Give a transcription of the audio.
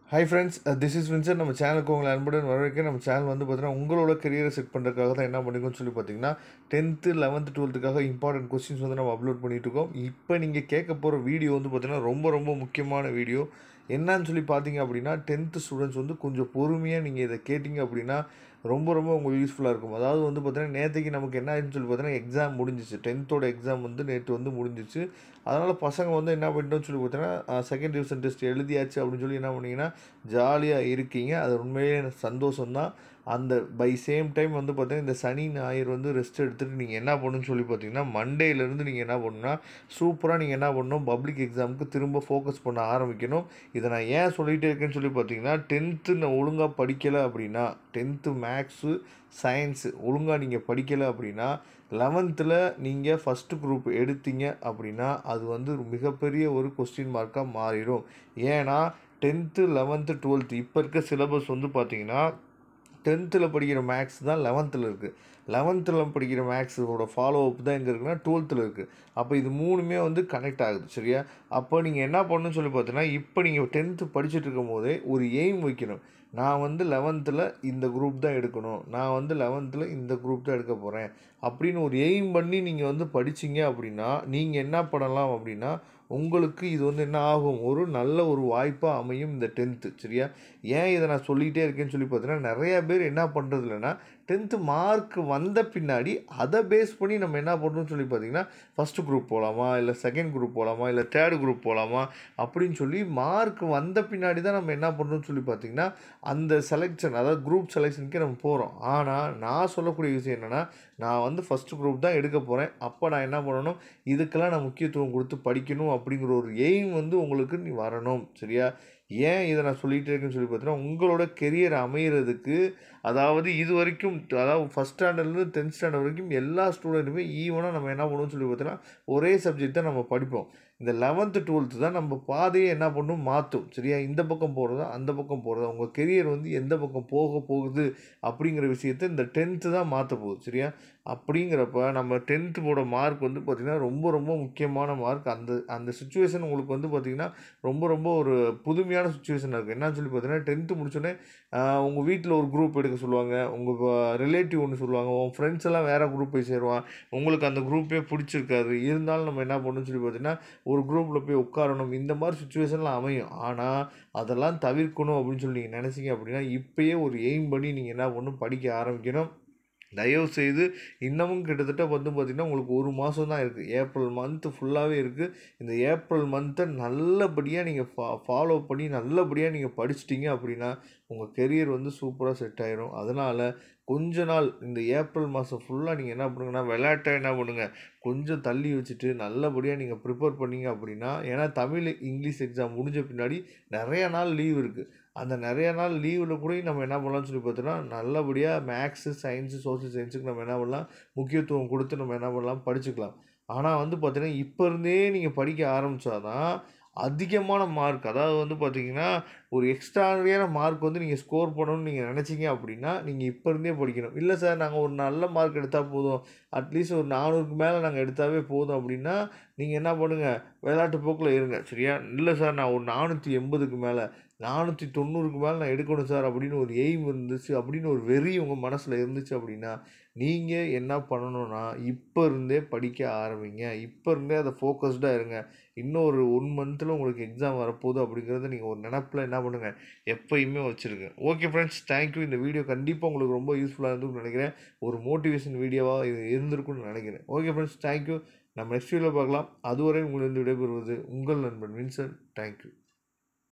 hi friends this is Winsor நம்ம சேனலுக்கு உங்களை அன்புடன் வரவேற்க நம்ம சேனல் வந்து பார்த்தீங்கன்னா உங்களோட கரியரை செட் பண்ணுறதுக்காக தான் என்ன பண்ணிருக்கோம்னு சொல்லி பார்த்தீங்கன்னா டென்த்து லெவன்த்து டுவெல்த்துக்காக இம்பார்ட்டன்ட் கொஸ்டின்ஸ் வந்து நம்ம அப்லோட் பண்ணிட்டு இருக்கோம் இப்போ நீங்கள் கேட்க போகிற வீடியோ வந்து பார்த்தீங்கன்னா ரொம்ப ரொம்ப முக்கியமான வீடியோ என்னன்னு சொல்லி பார்த்தீங்க அப்படின்னா டென்த்து ஸ்டூடெண்ட்ஸ் வந்து கொஞ்சம் பொறுமையாக நீங்கள் இதை கேட்டிங்க அப்படின்னா ரொம்ப ரொம்ப உங்களுக்கு யூஸ்ஃபுல்லாக இருக்கும் அதாவது வந்து பார்த்தீங்கன்னா நேற்றுக்கு நமக்கு என்ன ஆயிடுச்சுன்னு சொல்லி பார்த்தீங்கன்னா எக்ஸாம் முடிஞ்சிச்சு டென்த்தோட எக்ஸாம் வந்து நேற்று வந்து முடிஞ்சிச்சு அதனால் பசங்க வந்து என்ன பண்ணிட்டோம்னு சொல்லி பார்த்தீங்கன்னா செகண்ட் டிவிஷன் டெஸ்ட் எழுதியாச்சு அப்படின்னு சொல்லி என்ன பண்ணீங்கன்னா ஜாலியாக இருக்கீங்க அது உண்மையிலே எனக்கு சந்தோஷம்தான் அந்த பை சேம் டைம் வந்து பார்த்தீங்கன்னா இந்த சனி ஞாயிறு வந்து ரெஸ்ட் எடுத்துகிட்டு நீங்கள் என்ன பண்ணணும்னு சொல்லி பார்த்தீங்கன்னா மண்டேலேருந்து நீங்கள் என்ன பண்ணணும்னா சூப்பராக நீங்கள் என்ன பண்ணணும் பப்ளிக் எக்ஸாமுக்கு திரும்ப ஃபோக்கஸ் பண்ண ஆரம்பிக்கணும் இதை நான் ஏன் சொல்லிகிட்டே இருக்கேன்னு சொல்லி பார்த்தீங்கன்னா டென்த்து நான் ஒழுங்காக படிக்கலை அப்படின்னா டென்த்து மேக்ஸு சயின்ஸு ஒழுங்காக நீங்கள் படிக்கலை அப்படின்னா லெவன்த்தில் நீங்கள் ஃபஸ்ட்டு குரூப் எடுத்தீங்க அப்படின்னா அது வந்து ஒரு மிகப்பெரிய ஒரு கொஸ்டின் மார்க்காக மாறிடும் ஏன்னா டென்த்து லெவன்த்து டுவெல்த்து இப்போ இருக்க சிலபஸ் வந்து பார்த்தீங்கன்னா டென்த்தில் படிக்கிற மேக்ஸ் தான் லெவன்த்தில் இருக்குது லெவன்த்தில் படிக்கிற மேக்ஸோட ஃபாலோ அப் தான் எங்கே இருக்குன்னா டுவெல்த்தில் இருக்குது அப்போ இது மூணுமே வந்து கனெக்ட் ஆகுது சரியா அப்போ நீங்கள் என்ன பண்ணணும்னு சொல்லி பார்த்தீங்கன்னா இப்போ நீங்கள் டென்த்து படிச்சுட்டு இருக்கும் போதே ஒரு எய்ம் வைக்கணும் நான் வந்து லெவன்த்தில் இந்த குரூப் தான் எடுக்கணும் நான் வந்து லெவன்த்தில் இந்த குரூப் தான் எடுக்க போகிறேன் அப்படின்னு ஒரு எய்ம் பண்ணி நீங்கள் வந்து படிச்சீங்க அப்படின்னா நீங்கள் என்ன பண்ணலாம் அப்படின்னா உங்களுக்கு இது வந்து என்ன ஆகும் ஒரு நல்ல ஒரு வாய்ப்பாக அமையும் இந்த டென்த்து சரியா ஏன் இதை நான் சொல்லிகிட்டே இருக்கேன்னு சொல்லி பார்த்தீங்கன்னா நிறையா பேர் என்ன பண்ணுறது இல்லைன்னா டென்த்து மார்க் வந்த பின்னாடி அதை பேஸ் பண்ணி நம்ம என்ன பண்ணுறோம்னு சொல்லி பார்த்தீங்கன்னா ஃபஸ்ட்டு குரூப் போகலாமா இல்லை செகண்ட் குரூப் போகலாமா இல்லை தேர்டு குரூப் போகலாமா அப்படின்னு சொல்லி மார்க் வந்த பின்னாடி தான் நம்ம என்ன பண்ணுறோம்னு சொல்லி பார்த்தீங்கன்னா அந்த செலெக்ஷன் அதாவது குரூப் செலெக்ஷனுக்கே நம்ம போகிறோம் ஆனால் நான் சொல்லக்கூடிய விஷயம் என்னென்னா நான் வந்து ஃபஸ்ட்டு குரூப் தான் எடுக்க போகிறேன் அப்போ நான் என்ன பண்ணணும் இதுக்கெல்லாம் நான் முக்கியத்துவம் கொடுத்து படிக்கணும் அப்படிங்கிற ஒரு எய்ம் வந்து உங்களுக்கு நீ வரணும் சரியா ஏன் இதை நான் சொல்லிகிட்டே இருக்கேன்னு சொல்லி பார்த்தீங்கன்னா உங்களோட கெரியர் அமைகிறதுக்கு அதாவது இது வரைக்கும் அதாவது ஃபஸ்ட் ஸ்டாண்டர்ட்லேருந்து டென்த் ஸ்டாண்டர்ட் வரைக்கும் எல்லா ஸ்டூடெண்ட்டுமே ஈவனாக நம்ம என்ன பண்ணுவோம்னு சொல்லி பார்த்தீங்கன்னா ஒரே சப்ஜெக்ட் தான் நம்ம படிப்போம் இந்த லெவன்த்து டுவெல்த்து தான் நம்ம பாதையை என்ன பண்ணும் மாற்றும் சரியா இந்த பக்கம் போகிறதா அந்த பக்கம் போகிறதா உங்கள் கெரியர் வந்து எந்த பக்கம் போக போகுது அப்படிங்கிற விஷயத்த இந்த டென்த்து தான் மாற்ற போகுது சரியா அப்படிங்கிறப்ப நம்ம டென்த்தோட மார்க் வந்து பார்த்திங்கன்னா ரொம்ப ரொம்ப முக்கியமான மார்க் அந்த அந்த சுச்சுவேஷன் உங்களுக்கு வந்து பார்த்திங்கன்னா ரொம்ப ரொம்ப ஒரு புதுமையான சுச்சுவேஷன் இருக்குது என்னன்னு சொல்லி பார்த்தீங்கன்னா டென்த்து முடிச்சோடனே உங்கள் வீட்டில் ஒரு குரூப் எடுக்க சொல்லுவாங்க உங்கள் ரிலேட்டிவ் ஒன்று சொல்லுவாங்க உங்கள் ஃப்ரெண்ட்ஸ் எல்லாம் வேறு குரூப் போய் சேருவான் உங்களுக்கு அந்த குரூப்பே பிடிச்சிருக்காது இருந்தாலும் நம்ம என்ன பண்ணணும்னு சொல்லி பார்த்தீங்கன்னா ஒரு குரூப்பில் போய் உட்காரணும் இந்த மாதிரி சுச்சுவேஷன்லாம் அமையும் ஆனால் அதெல்லாம் தவிர்க்கணும் அப்படின்னு சொல்லி நீங்கள் நினச்சிங்க அப்படின்னா இப்போயே ஒரு எய்ம் பண்ணி நீங்கள் என்ன பண்ணணும் படிக்க ஆரம்பிக்கணும் தயவு செய்து இன்னமும் கிட்டத்தட்ட வந்து பார்த்திங்கன்னா உங்களுக்கு ஒரு மாதம் தான் இருக்குது ஏப்ரல் மந்த்து ஃபுல்லாகவே இருக்குது இந்த ஏப்ரல் மந்த்தை நல்லபடியாக நீங்கள் ஃபா ஃபாலோ பண்ணி நல்லபடியாக நீங்கள் படிச்சிட்டிங்க அப்படின்னா உங்கள் கெரியர் வந்து சூப்பராக செட் ஆயிரும் அதனால் கொஞ்ச நாள் இந்த ஏப்ரல் மாதம் ஃபுல்லாக நீங்கள் என்ன பண்ணுங்கன்னா விளையாட்டை என்ன பண்ணுங்கள் கொஞ்சம் தள்ளி வச்சுட்டு நல்லபடியாக நீங்கள் ப்ரிப்பேர் பண்ணீங்க அப்படின்னா ஏன்னா தமிழ் இங்கிலீஷ் எக்ஸாம் முடிஞ்ச பின்னாடி நிறைய நாள் லீவ் இருக்குது அந்த நிறைய நாள் லீவில் கூட நம்ம என்ன பண்ணலாம்னு சொல்லி பார்த்தோன்னா நல்லபடியாக மேக்ஸு சயின்ஸு சோஷியல் சயின்ஸுக்கு நம்ம என்ன பண்ணலாம் முக்கியத்துவம் கொடுத்து நம்ம என்ன பண்ணலாம் படிச்சுக்கலாம் ஆனால் வந்து பார்த்திங்கன்னா இப்போ இருந்தே நீங்கள் படிக்க ஆரம்பித்தாதான் அதிகமான மார்க் அதாவது வந்து பார்த்திங்கன்னா ஒரு எக்ஸ்ட்ராடியான மார்க் வந்து நீங்கள் ஸ்கோர் பண்ணணும்னு நீங்கள் நினச்சிங்க அப்படின்னா நீங்கள் இப்போ இருந்தே படிக்கணும் இல்லை சார் நாங்கள் ஒரு நல்ல மார்க் எடுத்தால் போதும் அட்லீஸ்ட் ஒரு நானூறுக்கு மேலே நாங்கள் எடுத்தாவே போதும் அப்படின்னா நீங்கள் என்ன பண்ணுங்கள் விளையாட்டு போக்கில் இருங்க சரியா இல்லை சார் நான் ஒரு நானூற்றி எண்பதுக்கு மேலே நானூற்றி தொண்ணூறுக்கு மேலே நான் எடுக்கணும் சார் அப்படின்னு ஒரு எய்ம் இருந்துச்சு அப்படின்னு ஒரு வெறி உங்கள் மனசில் இருந்துச்சு அப்படின்னா நீங்கள் என்ன பண்ணணும்னா இப்போ இருந்தே படிக்க ஆரம்பிங்க இப்போ இருந்தே அதை ஃபோக்கஸ்டாக இருங்க இன்னும் ஒரு ஒன் மந்த்தில் உங்களுக்கு எக்ஸாம் வரப்போகுது அப்படிங்கிறத நீங்கள் ஒரு நினப்பில் என்ன பண்ணுங்கள் எப்பயுமே வச்சுருங்க ஓகே ஃப்ரெண்ட்ஸ் தேங்க்யூ இந்த வீடியோ கண்டிப்பாக உங்களுக்கு ரொம்ப யூஸ்ஃபுல்லாக இருந்துன்னு நினைக்கிறேன் ஒரு மோட்டிவேஷன் வீடியோவாக இது இருந்திருக்குன்னு நினைக்கிறேன் ஓகே ஃப்ரெண்ட்ஸ் தேங்க்யூ நம்ம நெக்ஸ்ட் வீடியோவில் பார்க்கலாம் அதுவரை உங்களிருந்து விடைபெறுவது உங்கள் நண்பன் வின்சன் தேங்க்யூ